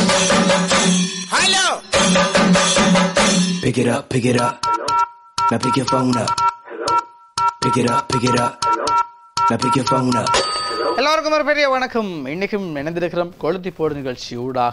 Pick it up, pick it up. Now pick your phone up. Pick it up, pick it up. Now pick your phone up. எல்லாருக்கும் ஒரு பெரிய வணக்கம் இன்னைக்கும் இணைந்திருக்கிறோம் கொளுத்தி போடு நிகழ்ச்சி ஊடாக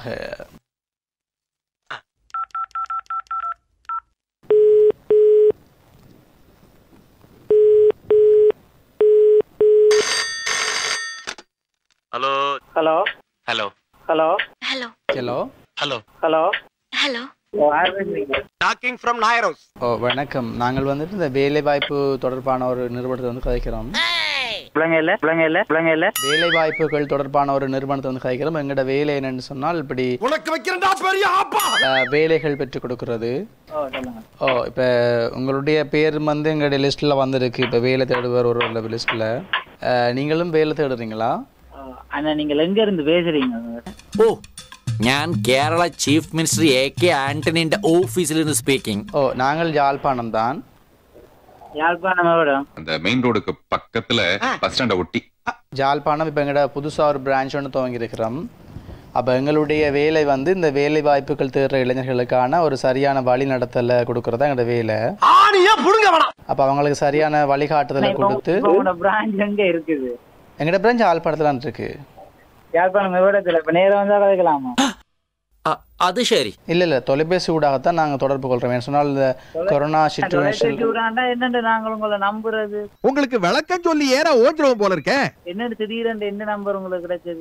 hello hello hello hello hello hello hello hello hello யார் பேசுறீங்க டாக்கிங் ஃப்ரம் நாயர் ஹவுஸ் ஓ வணக்கம் நாங்கள் வந்துட்டு இந்த வேலை வாய்ப்பு தொடர்பான ஒரு நிறுவனத்தை வந்து கதைக்கிறோம் பிள்ளைங்க இல்ல பிள்ளைங்க இல்ல பிள்ளைங்க இல்ல வேலை வாய்ப்புகள் தொடர்பான ஒரு நிறுவனத்தை வந்து கதைக்கிறோம் எங்களோட வேலை என்னன்னு சொன்னால் இப்படி உனக்கு வைக்கிறேன்டா பெரிய ஆப்பா அஹ், வேலைகள் பெற்றுக் கொடுக்கிறது ஓ சொல்லுங்க ஓ இப்போ உங்களுடைய பேர் வந்து எங்களுடைய லிஸ்ட்டில் வந்திருக்கு இப்போ வேலை தேடுவர் ஒரு லிஸ்ட்டில் நீங்களும் வேலை தேடுறீங்களா ஓ, அண்ணா நீங்க எங்க இருந்து பேசுறீங்க ഓ ഞാൻ Kerala chief minister A K ആന്റണിന്റെ ഓഫീസിൽ നിന്ന് സ്പീക്കിംഗ് ஓ நாங்கள் யாழ்ப்பாணம் தான் யாழ்ப்பாணம் எவ்வளோ அந்த மெயின் ரோடுக்கு பக்கத்துல பஸ் ஸ்டாண்ட ஒட்டி ஜாழ்ப்பாணம் இப்போ எங்கள்ட புதுசாக ஒரு பிரான்ச் ஒன்று துவங்கியிருக்கிறோம் அப்போ எங்களுடைய வேலை வந்து இந்த வேலை வாய்ப்புகள் தேடுற இளைஞர்களுக்கான ஒரு சரியான வழி நடத்தலை கொடுக்கறதா எங்களோட வேலை ஆணியா புடுங்க வேணாம் அப்போ அவங்களுக்கு சரியான வழிகாட்டுதலை கொடுத்து உங்களோட பிரான்ச் எங்க இருக்குது எங்கள்ட பிரான்ச் யாழ்ப்பாணத்தில் தான் இருக்கு யாழ்ப்பாணம் எவ்வளோத்துல இப்ப நேரம் வந்தா கதைக்கலாமா അത് ശരി இல்லை இல்லை தொலைபேசி ஊடாகத்தான் நாங்கள் தொடர்பு கொள்கிறோம் ஏன்னு சொன்னால் இந்த கொரோனா சுச்சுவேஷன் தொலைபேசி விடாண்டா என்னண்டு நாங்கள் உங்களை நம்புறது உங்களுக்கு விளக்கம் சொல்லி ஏற ஓஞ்சிருவோம் போல இருக்கே என்னன்னு திடீரென்று என்ன நம்பர் உங்களுக்கு கிடைச்சது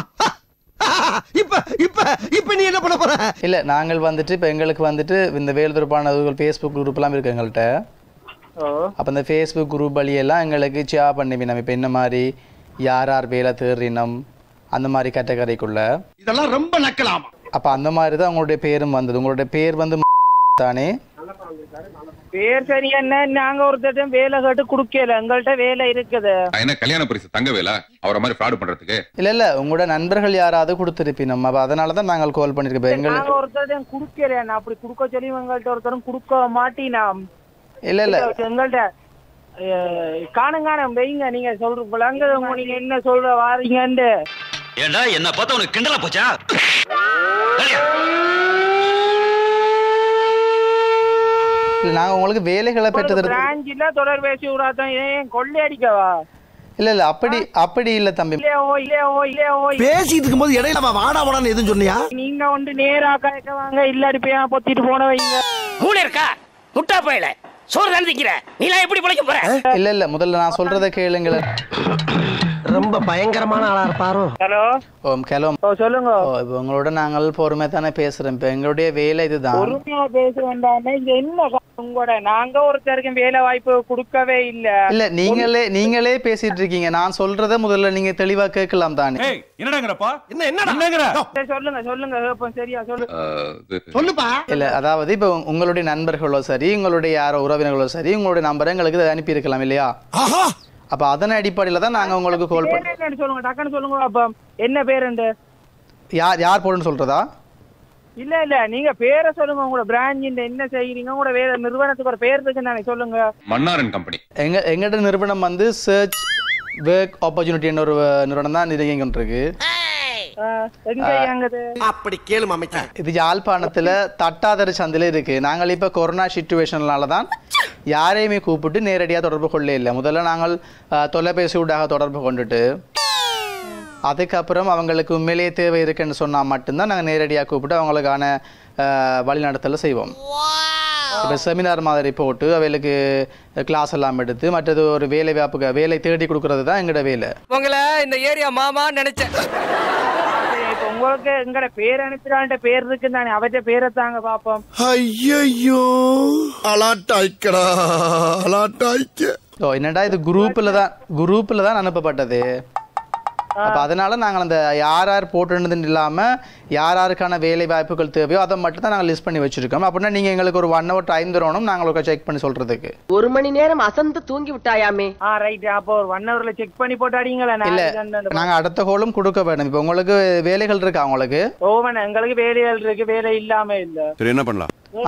இப்ப இப்ப இப்ப நீ என்ன பண்ண போற இல்லை நாங்கள் வந்துட்டு இப்போ எங்களுக்கு வந்துட்டு இந்த வேலை தொடர்பான ஃபேஸ்புக் குரூப்லாம் இருக்கு எங்கள்கிட்ட ஓ அப்போ இந்த ஃபேஸ்புக் குரூப் வழியெல்லாம் எங்களுக்கு ஷேர் பண்ணி நம்ம இப்போ என்ன மாதிரி யார் யார் வேலை தேறினம் அந்த மாதிரி கேட்டகரிக்குள்ள இதெல்லாம் ரொம்ப நக்கலாமா அப்போ அந்த மாதிரி தான் உங்களுடைய பேரும் வந்தது உங்களுடைய பேர் வந்து தானே பேர் சரி என்ன நாங்க ஒருத்தட்டும் வேலை கேட்டு குடுக்கல எங்கள்கிட்ட வேலை இருக்குது என்ன கல்யாண பரிசு தங்க வேலா அவரை மாதிரி ஃப்ராடு பண்றதுக்கு இல்லை இல்லை உங்களோட நண்பர்கள் யாராவது கொடுத்துருப்பினோம் அப்போ அதனால தான் நாங்கள் கால் பண்ணியிருக்கோம் இப்போ எங்களுக்கு நாங்க ஒருத்தரும் குடுக்கல அப்படி குடுக்க சொல்லி எங்கள்கிட்ட ஒருத்தரும் குடுக்க மாட்டினாம் இல்லை இல்லை எங்கள்கிட்ட காணும் காணும் வைங்க நீங்க சொல்ற விளங்க நீங்க என்ன சொல்ற வாரீங்கன்னு ஏண்டா என்ன பார்த்தா உனக்கு கிண்டலா போச்சா இல்லை நாங்கள் உங்களுக்கு வேலைகளை பெற்றது பிராஞ்சில தொடர்பேசி விடாதான் ஏன் கொள்ளை அடிக்கவா இல்லை இல்லை அப்படி அப்படி இல்லை தம்பி இல்லையோ இல்லையோ இல்லையோ பேசிட்டு இருக்கும்போது இடையில அவன் வாடா வாடான்னு எதுவும் சொன்னியா நீங்க வந்து நேரா கேட்க வாங்க இல்லாடி போய் பொத்திட்டு போன வைங்க மூளை இருக்கா முட்டா போயில சோறு தந்திக்கிற நீலாம் எப்படி பிழைக்க போற இல்லை இல்லை முதல்ல நான் சொல்கிறத கேளுங்களேன் ரொம்ப பயங்கரமான ஆளா இருப்பாரோ ஹலோ ஓ ஹலோ ஓ சொல்லுங்க ஓ இப்போ உங்களோட நாங்கள் பொறுமை தானே பேசுகிறோம் இப்போ எங்களுடைய வேலை இதுதான் பொறுமையா பேச வேண்டாமே இங்க என்ன கா- உங்களோட நாங்க ஒருத்தருக்கும் வேலை வாய்ப்பு கொடுக்கவே இல்ல இல்ல நீங்களே நீங்களே பேசிட்டு இருக்கீங்க நான் சொல்றத முதல்ல நீங்க தெளிவா கேட்கலாம் தானே என்னடாங்கறப்பா என்ன என்னடா சரி, சொல்லுங்க சொல்லுங்க இப்ப சரியா சொல்லு அஹ், இது சொல்லுப்பா இல்ல அதாவது இப்போ உங்களுடைய நண்பர்களோ சரி உங்களுடைய யாரோ உறவினர்களோ சரி உங்களுடைய நம்பரை எங்களுக்கு இதை அனுப்பி இருக்கலாம் இல்லையா ஆஹா அப்ப அதன் அடிப்படையில தான் நாங்க உங்களுக்கு கால் பேர் பண்ணி என்னன்னு சொல்லுங்க டக்குன்னு சொல்லுங்க அப்ப என்ன பேருண்டு யார் யார் போடுன்னு சொல்றதா இல்ல இல்ல நீங்க பேரை சொல்லுங்க உங்களோட பிராஞ்ச் என்ன செய்யறீங்க உங்களோட வேற நிறுவனத்துக்கு ஒரு பேர் இருக்கு நானே சொல்லுங்க மன்னாரன் கம்பெனி எங்க எங்கட நிறுவனம் வந்து சர்ச் ஒர்க் ஆப்பர்ச்சுனிட்டின்னு ஒரு நிறுவனம் தான் இயங்கி கொண்டிருக்கு ஆ, எங்க அங்கது அப்படி கேளு அமைச்சர் இது யாழ்ப்பாணத்துல தட்டாதர சந்தையில இருக்கு நாங்கள் இப்ப கொரோனா சுச்சுவேஷனால தான் யாரையுமே கூப்பிட்டு நேரடியாக தொடர்பு கொள்ள இல்லை முதல்ல நாங்கள் அஹ், தொலைபேசி ஊடாக தொடர்பு கொண்டுட்டு அதுக்கப்புறம் அவங்களுக்கு உண்மையிலேயே தேவை இருக்குன்னு சொன்னா மட்டும்தான் நாங்கள் நேரடியாக கூப்பிட்டு அவங்களுக்கான அஹ், வழிநடத்தலை செய்வோம் இப்போ செமினார் மாதிரி போட்டு அவைகளுக்கு கிளாஸ் எல்லாம் எடுத்து மற்றது ஒரு வேலை வாய்ப்புக்கு வேலை தேடி கொடுக்கறது தான் எங்களோட வேலை உங்களை இந்த ஏரியா மாமா நினைச்சேன் இப்ப உங்களுக்கு எங்கட பேர் அனுப்பிடான்ட்ட பேர் இருக்கு தானே அவற்ற பேரை தாங்க பாப்போம் ஐயோ அலாட்டாய்க்கடா அலாட்டாய்க்க ஸோ என்னடா இது குரூப்பில் தான் குரூப்பில் தான் அனுப்பப்பட்டது அப்போ அதனால நாங்கள் அந்த யார் யார் போட்டுருந்ததுன்னு இல்லாமல் யார் யாருக்கான வேலை வாய்ப்புகள் தேவையோ அதை மட்டும் தான் நாங்கள் லிஸ்ட் பண்ணி வச்சிருக்கோம் அப்படின்னா நீங்கள் எங்களுக்கு ஒரு ஒன் ஹவர் டைம் தரணும் நாங்கள் ஒரு செக் பண்ணி சொல்கிறதுக்கு ஒரு மணி நேரம் அசந்து தூங்கி விட்டாயாமே ஆ ரைட் அப்போ ஒரு ஒன் ஹவர்ல செக் பண்ணி போட்டு அடிங்களா இல்லை நாங்கள் அடுத்த கோலும் கொடுக்க வேணும் இப்போ உங்களுக்கு வேலைகள் இருக்கா உங்களுக்கு ஓவன் எங்களுக்கு வேலைகள் இருக்கு வேலை இல்லாம இல்ல சரி என்ன பண்ணலாம் ஆ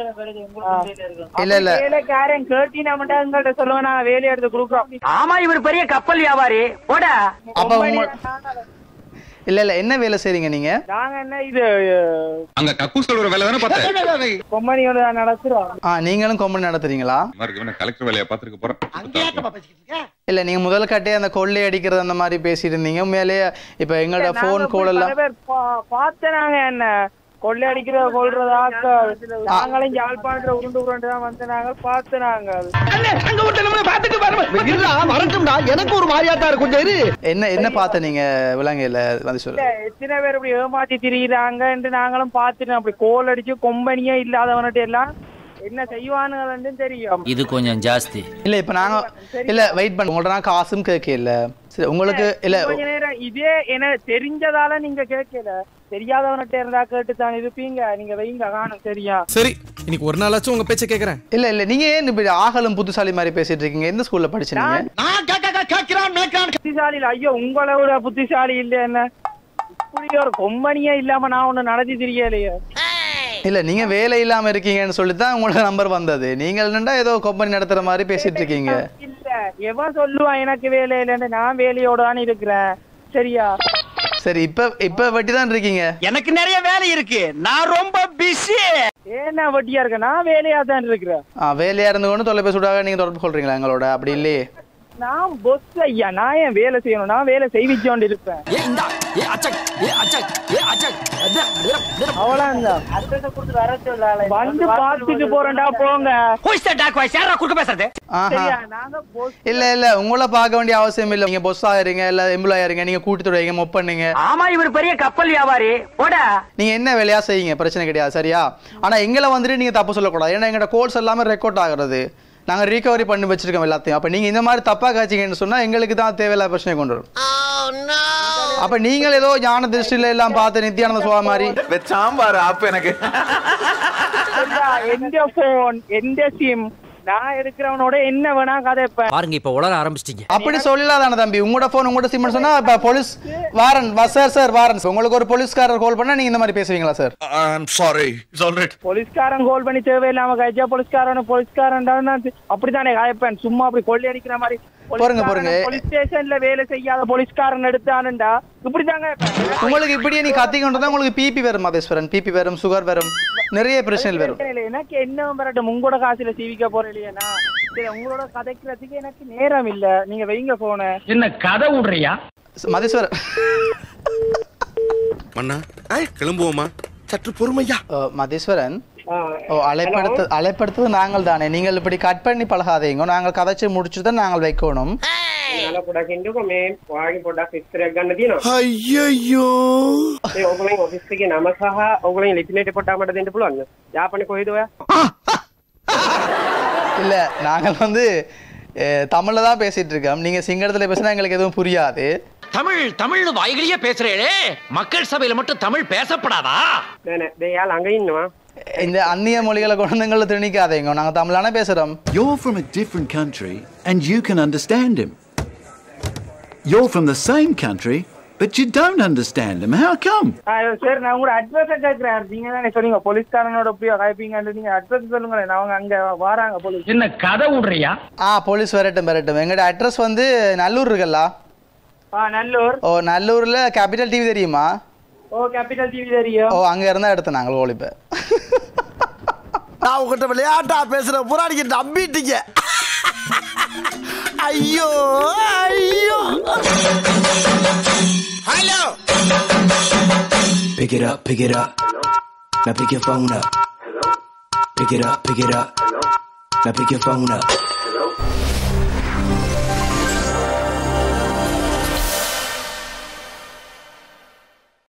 இல்ல, இல்ல. வேலைக்காரன் கேட்டினாமட்டா எங்கள்ட்ட சொல்லுங்க நான் வேலையை எடுத்து கொடுக்குறோம் ஆமா இவர் பெரிய கப்பல் வியாபாரி போடா அப்போ உங்க இல்ல இல்ல என்ன வேலை செய்றீங்க நீங்க நாங்க என்ன இது அங்க கக்கூஸ் கழுவுற வேலை தானே பார்த்தேன் கொம்பனியோட நடத்துறோம் ஆ நீங்களும் கம்பெனி நடத்துறீங்களா கலெக்டர் வேலையை பார்த்துருக்க போறேன் இல்ல நீங்க முதல் கட்டே அந்த கொள்ளை அடிக்கிறது அந்த மாதிரி பேசிட்டு இருந்தீங்க உண்மையிலேயே இப்ப எங்களோட போன் நாங்க கோல் போய் எல்லாம் பல பேர் பா- பார்த்தனாங்க என்ன கொள்ளை அடிக்கிற கொள்றதாக்க நாங்களும் யாழ்ப்பாணத்துல உருண்டு உருண்டு தான் வந்து நாங்கள் பார்த்து நாங்கள் அங்க விட்டு நம்ம பாத்துட்டு வரணும் இருடா வரட்டும்டா எனக்கு ஒரு மாதிரியா தான் இருக்கும் கொஞ்சம் இரு என்ன என்ன பார்த்த நீங்க விலங்கையில வந்து இல்ல சொல்லு எத்தனை பேர் இப்படி ஏமாத்தி திரியிறாங்கன்னு நாங்களும் பார்த்துட்டு அப்படி கோல் அடிச்சு கொம்பனியே இல்லாதவன்ட்டு எல்லாம் என்ன செய்வானுங்கன்னு தெரியும் இது கொஞ்சம் ஜாஸ்தி இல்ல இப்ப நாங்க இல்ல வெயிட் பண்ண உங்கள்ட்ட நான் காசும் கேட்க இல்ல சரி உங்களுக்கு இல்ல கொஞ்ச நேரம் இதே எனக்கு தெரிஞ்சதால நீங்க கேட்கல தெரியாதவன்கிட்ட இருந்தா கேட்டு தான் இருப்பீங்க நீங்க வைங்க காணும் சரியா சரி இன்னைக்கு ஒரு நாளாச்சும் உங்க பேச்ச கேக்குறேன் இல்ல இல்ல நீங்க ஏன் இப்படி ஆகலும் புத்திசாலி மாதிரி பேசிட்டு இருக்கீங்க எந்த ஸ்கூல்ல படிச்சீங்க நான் கேட்க கேட்கிறான் மேய்க்கிறான் புத்திசாலி இல்ல ஐயோ உங்களை விட புத்திசாலி இல்ல என்ன இப்படி ஒரு கொம்பனியே இல்லாம நான் ஒண்ணு நடத்தி தெரியலையே இல்ல நீங்க வேலை இல்லாம இருக்கீங்கன்னு சொல்லி தான் உங்களோட நம்பர் வந்தது நீங்க என்னடா ஏதோ கம்பெனி நடத்துற மாதிரி பேசிட்டு இருக்கீங்க இல்ல எவன் சொல்லுவான் எனக்கு வேலை இல்லைன்னு நான் வேலையோட தான் இருக்கிறேன் சரியா சரி இப்ப இப்ப வெட்டி தான் இருக்கீங்க எனக்கு நிறைய வேலை இருக்கு நான் ரொம்ப பிஸி ஏன்னா வட்டியா இருக்க நான் வேலையா தான் இருக்கிறேன் ஆ, வேலையா இருந்து கொண்டு தொலைபேசி விடாக நீங்க தொடர்பு கொள்றீங்களா எங்களோட அப்படி இல்லையே நான் பொஸ் ஐயா நான் ஏன் வேலை செய்யணும் நான் வேலை செய்விச்சோண்டு இருப்பேன் ஏ இந்தா ஏ அச்சக் ஏ அச்சக் ஏ அச்சக் அவ்வளவுதான் வந்து பார்த்துட்டு போறேன்டா போங்க ஹூஸ் த டாக் வாய்ஸ் யாரா குறுக்க பேசுறது ஆஹா சரியா நாங்க boss இல்ல இல்ல உங்களை பார்க்க வேண்டிய அவசியம் இல்ல நீங்க பொஸ் ஆயிருங்க இல்ல எம்ப்ளாய் ஆயிருங்க நீங்க கூட்டி துறைங்க மொப் பண்ணுங்க ஆமா இவர் பெரிய கப்பல் வியாபாரி போடா நீங்க என்ன வேலையா செய்யுங்க பிரச்சனை கிடையாது சரியா ஆனா எங்களை வந்துட்டு நீங்க தப்பு சொல்லக்கூடாது ஏன்னா எங்களோட கோல்ஸ் எல்லாமே ரெக்கார்ட் ஆகுறது நாங்க ரீகவரி பண்ணி வச்சிருக்கோம் எல்லாத்தையும் அப்ப நீங்க இந்த மாதிரி தப்பா காய்ச்சிங்கன்னு சொன்னா எங்களுக்கு தான் தேவையில்லாத பிரச்சனை கொண்டு வரும் அப்ப நீங்கள் ஏதோ ஞான திருஷ்டில எல்லாம் பார்த்து நித்தியானந்த சுவா மாதிரி சாம்பார் ஆப்பு எனக்கு சரியா? எந்த போன் எந்த சிம் நான் எடுக்கிறவனோட என்ன வேணா கதைப்பேன் பாருங்க இப்ப உளர ஆரம்பிச்சிட்டீங்க அப்படி சொல்லாதானே தம்பி உங்களோட போன் உங்களோட சிம் சொன்னா இப்ப போலீஸ் வாரன் சார் சார் வாரன் உங்களுக்கு ஒரு போலீஸ்காரர் கால் பண்ணா நீங்க இந்த மாதிரி பேசுவீங்களா sir sorry it's all right போலீஸ்காரன் கால் பண்ணி தேவையில்லாம கழிச்சா போலீஸ்காரன் போலீஸ்காரன் அப்படித்தானே காயப்பேன் சும்மா அப்படி கொள்ளை அடிக்கிற மாதிரி பாருங்க, பாருங்க. போலீஸ் ஸ்டேஷன்ல வேலை செய்யாத போலீஸ்காரன் எடுத்தானுண்டா இப்படிதாங்க உங்களுக்கு இப்படியே நீ கத்திக்கொண்டு தான் உங்களுக்கு பிபி வரும் மதேஸ்வரன் பிபி வரும் சுகர் வரும் நிறைய பிரச்சனைகள் வரும் இல்ல, எனக்கு என்ன வரட்டும் உங்களோட காசுல சீவிக்க போறேன் இல்லையா சரி உங்களோட கதைக்கிறதுக்கு எனக்கு நேரம் இல்ல நீங்க வைங்க போன என்ன கதை விடுறியா மதேஸ்வரன் மண்ணா கிளம்புவோமா சற்று பொறுமையா அஹ், மதேஸ்வரன் ஓ அலைப்படுத்து அலைப்படுத்துவது நாங்கள் தானே நீங்கள் இப்படி கட் பண்ணி பழகாதீங்க நாங்கள் கதைச்சு முடிச்சு தான் நாங்கள் வைக்கணும் පොඩක් ඉන්නකො මේ වාගේ පොඩක් විස්තරයක් ගන්න තියෙනවා. ஐயோ ඒ ඔයගොල්ලන් ඔෆිස් එකේ නම සහ ඔයගොල්ලන් ලිපිනේට පොඩ්ඩක් මට දෙන්න පුළුවන්ද? යාපනේ කොහෙද ඔයා? இல்ல நாங்கள் வந்து அஹ், தமிழ்ல தான் பேசிட்டு இருக்கோம் நீங்க சிங்களத்துல பேசினா எங்களுக்கு எதுவும் புரியாது தமிழ் தமிழ்னு வாய்களையே பேசுறேளே மக்கள் சபையில மட்டும் தமிழ் பேசப்படாதா නෑ නෑ දැන් යා ළඟ ඉන්නවා. இந்த அந்நிய மொழிகளை குழந்தைங்களை திணிக்காதீங்க நாங்க தமிழான பேசுறோம் You're from a different country and you can understand him. You're from the same country, but you don't understand him. How come? ஆ, சரி நான் உங்களோட அட்ரஸ் கேட்கிறேன் நீங்க தானே சொன்னீங்க போலீஸ்காரனோட எப்படியோ காய்ப்பீங்கன்னு நீங்க அட்ரஸ் சொல்லுங்களேன் அவங்க அங்க வராங்க போலீஸ் என்ன கதை விடுறியா ஆ போலீஸ் வரட்டும் வரட்டும் எங்களோட அட்ரஸ் வந்து நல்லூர் இருக்குல்ல ஆ நல்லூர் ஓ நல்லூர்ல கேபிட்டல் டிவி தெரியுமா ஓ கேபிட்டல் டிவி தெரியும் ஓ அங்க இருந்தா எடுத்தோம் நாங்கள் ஓலிப்ப நான் உங்ககிட்ட விளையாட்டா பேசுற புறாடிக்கு நம்பிட்டீங்க ஐயோ ஐயோ hello Pick it up, pick it up. Now pick your phone up. Pick it up, pick it up. Now pick your phone up.